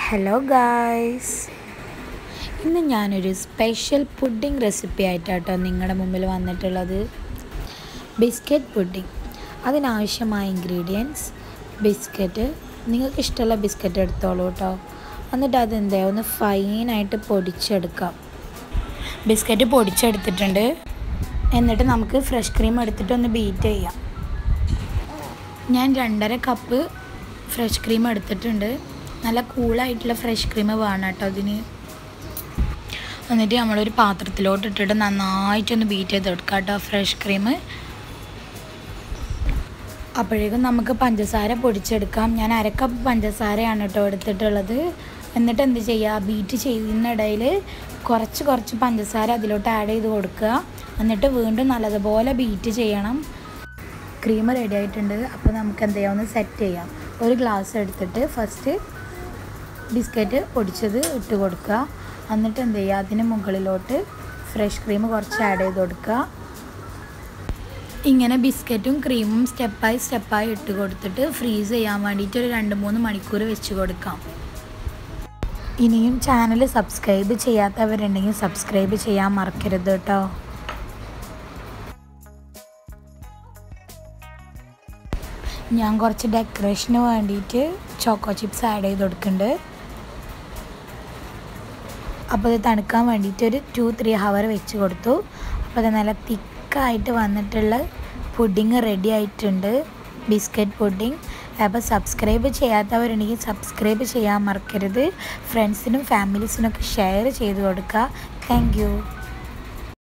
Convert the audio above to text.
hello guys ഇന്ന് ഞാനൊരു special pudding recipe ആയിട്ടാട്ടോ നിങ്ങളുടെ മുമ്പിൽ വന്നിട്ടുള്ളത് ബിസ്ക്കറ്റ് പുഡിംഗ് അതിനാവശ്യമായ ഇൻഗ്രീഡിയൻസ് ബിസ്ക്കറ്റ് നിങ്ങൾക്ക് ഇഷ്ടമുള്ള ബിസ്ക്കറ്റ് എടുത്തോളൂ കേട്ടോ എന്നിട്ട് അതെന്താ ഒന്ന് ഫൈനായിട്ട് പൊടിച്ചെടുക്കാം ബിസ്ക്കറ്റ് പൊടിച്ചെടുത്തിട്ടുണ്ട് എന്നിട്ട് നമുക്ക് ഫ്രഷ് ക്രീം എടുത്തിട്ട് ഒന്ന് ബീറ്റ് ചെയ്യാം ഞാൻ രണ്ടര കപ്പ് ഫ്രഷ് ക്രീം എടുത്തിട്ടുണ്ട് നല്ല കൂളായിട്ടുള്ള ഫ്രഷ് ക്രീം വേണം കേട്ടോ അതിന് എന്നിട്ട് നമ്മളൊരു പാത്രത്തിലോട്ട് ഇട്ടിട്ട് നന്നായിട്ടൊന്ന് ബീറ്റ് ചെയ്തെടുക്കാം കേട്ടോ ഫ്രഷ് ക്രീം അപ്പോഴേക്കും നമുക്ക് പഞ്ചസാര പൊടിച്ചെടുക്കാം ഞാൻ അര കപ്പ് പഞ്ചസാരയാണ് കേട്ടോ എടുത്തിട്ടുള്ളത് എന്നിട്ട് എന്ത് ചെയ്യുക ബീറ്റ് ചെയ്യുന്നിടയിൽ കുറച്ച് കുറച്ച് പഞ്ചസാര അതിലോട്ട് ആഡ് ചെയ്ത് കൊടുക്കുക എന്നിട്ട് വീണ്ടും നല്ലതുപോലെ ബീറ്റ് ചെയ്യണം ക്രീം റെഡി ആയിട്ടുണ്ട് അപ്പോൾ നമുക്ക് എന്ത് ചെയ്യാം ഒന്ന് സെറ്റ് ചെയ്യാം ഒരു ഗ്ലാസ് എടുത്തിട്ട് ഫസ്റ്റ് ബിസ്ക്കറ്റ് പൊടിച്ചത് ഇട്ട് കൊടുക്കുക എന്നിട്ട് എന്ത് ചെയ്യുക അതിന് മുകളിലോട്ട് ഫ്രഷ് ക്രീം കുറച്ച് ആഡ് ചെയ്ത് കൊടുക്കുക ഇങ്ങനെ ബിസ്ക്കറ്റും ക്രീമും സ്റ്റെപ്പായി സ്റ്റെപ്പായി ഇട്ട് കൊടുത്തിട്ട് ഫ്രീസ് ചെയ്യാൻ വേണ്ടിയിട്ട് ഒരു രണ്ട് മൂന്ന് മണിക്കൂർ വെച്ച് കൊടുക്കാം ഇനിയും ചാനൽ സബ്സ്ക്രൈബ് ചെയ്യാത്തവരുണ്ടെങ്കിൽ സബ്സ്ക്രൈബ് ചെയ്യാൻ മറക്കരുത് കേട്ടോ ഞാൻ കുറച്ച് ഡെക്കറേഷന് വേണ്ടിയിട്ട് ചോക്കോ ചിപ്സ് ആഡ് ചെയ്ത് കൊടുക്കുന്നുണ്ട് അപ്പോൾ ഇത് തണുക്കാൻ വേണ്ടിയിട്ട് ഒരു ടു ത്രീ ഹവർ വെച്ച് കൊടുത്തു അപ്പോൾ അത് നല്ല തിക്കായിട്ട് വന്നിട്ടുള്ള പുഡിങ് റെഡി ആയിട്ടുണ്ട് ബിസ്ക്കറ്റ് പുഡിങ് അപ്പോൾ സബ്സ്ക്രൈബ് ചെയ്യാത്തവരുണ്ടെങ്കിൽ സബ്സ്ക്രൈബ് ചെയ്യാൻ മറക്കരുത് ഫ്രണ്ട്സിനും ഫാമിലീസിനൊക്കെ ഷെയർ ചെയ്ത് കൊടുക്കുക താങ്ക്